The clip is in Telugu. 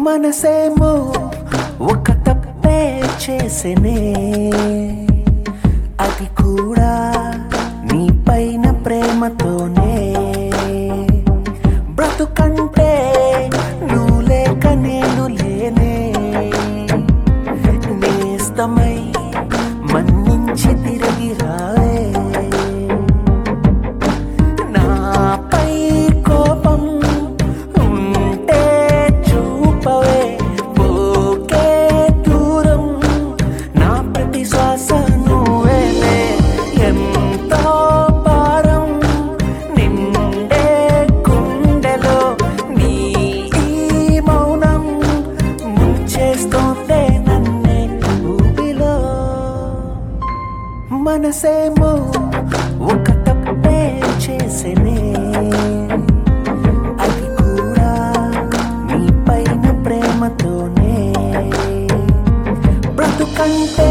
మనసేమో ఒక తప్పే చేసెనే అది కూడా నీ పైన ప్రేమతోనే బ్రతుకంటే నువ్వు లేక నేను లేనే నేస్తమై మన్నించి తిరిగి రావే నాపై కోపం ఉంటే చూపవే పోకే దూరం నా ప్రతి శ్వాస నువ్వేలే ఎంతో భారం నిండే గుండెలో నీ ఈ మౌనం ముంచేస్తోందే నన్నే ఊపిలో మనసేమో ఒక తప్పే చేసెనే అది కూడా నీ పైన ప్రేమతోనే బ్రతుకంటే